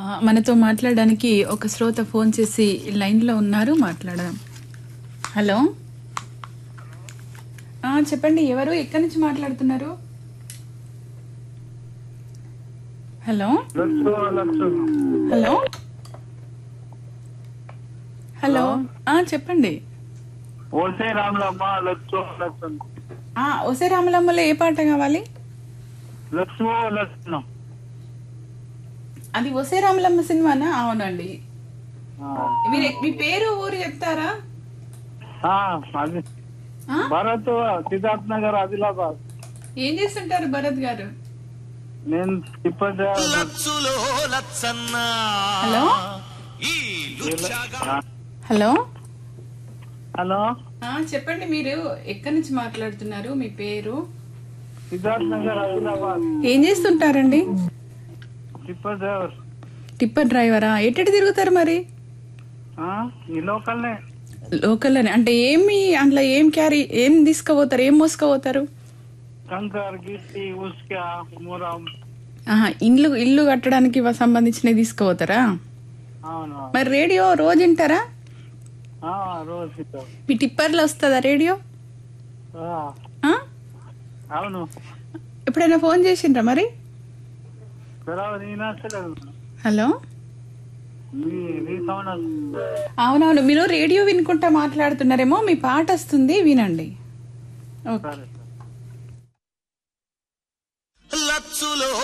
మనతో మాట్లాడడానికి ఒక శ్రోత ఫోన్ చేసి లైన్లో ఉన్నారు మాట్లాడదాం హలో ఆ, చెప్పండి ఎవరు ఎక్కడి నుంచి మాట్లాడుతున్నారు hello Laksha Laksha hello hello ఆ, చెప్పండి ఓసే రాములమ్మ లక్ష లక్ష ఆ, ఒసే రామలమ్మలో ఏ పాట కావాలి లక్ష లక్ష అది ఒసే రామలమ్మ సినిమానా అవునండి మీరు మీ పేరు ఊరు చెప్తారా అది ఆ? భరత్ సిద్ధార్థ్ నగర్ ఆదిలాబాద్ ఏం చేస్తుంటారు భరత్ గారు నేను ఇప్పటి లచ్చులో లచ్చన్న హలో ఈ లుచ్చాగా హలో హలో ఆ, చెప్పండి మీరు ఎక్కడి నుంచి మాట్లాడుతున్నారు మీ పేరు సిద్ధార్థ్ నగర్ ఆదిలాబాద్ ఏం చేస్తుంటారండి టిప్పర్ డ్రైవర్ టిప్పర్ డ్రైవరా ఎటు తిరుగుతారు మరి ఆ, ఈ లోకల్నే లోకల్లోనే అంటే ఏమి అందులో ఏం క్యారీ ఏం తీసుకుపోతారు ఏం మోసుకుపోతారు కంకర్ గిట్టి ఉస్కా మురం ఆహా, ఇల్లు ఇల్లు కట్టడానికి వ- సంబంధించినవి తీసుకుపోతారా అవును మరి రేడియో రోజు వింటారా ఆ, రోజు సిద్ధం. మీ టిప్పర్లో వస్తుందా రేడియో ఆ, ఆ? అవును ఎప్పుడైనా ఫోన్ చేసిండ్రా మరి బరాబర్ నేను అసలు హలో మీ మీ సౌండ్ వస్తుంది. అవునవును మీరు రేడియో వినుకుంటా మాట్లాడుతున్నారేమో మీ పాట వస్తుంది వినండి ఓకే సరే లచ్చులో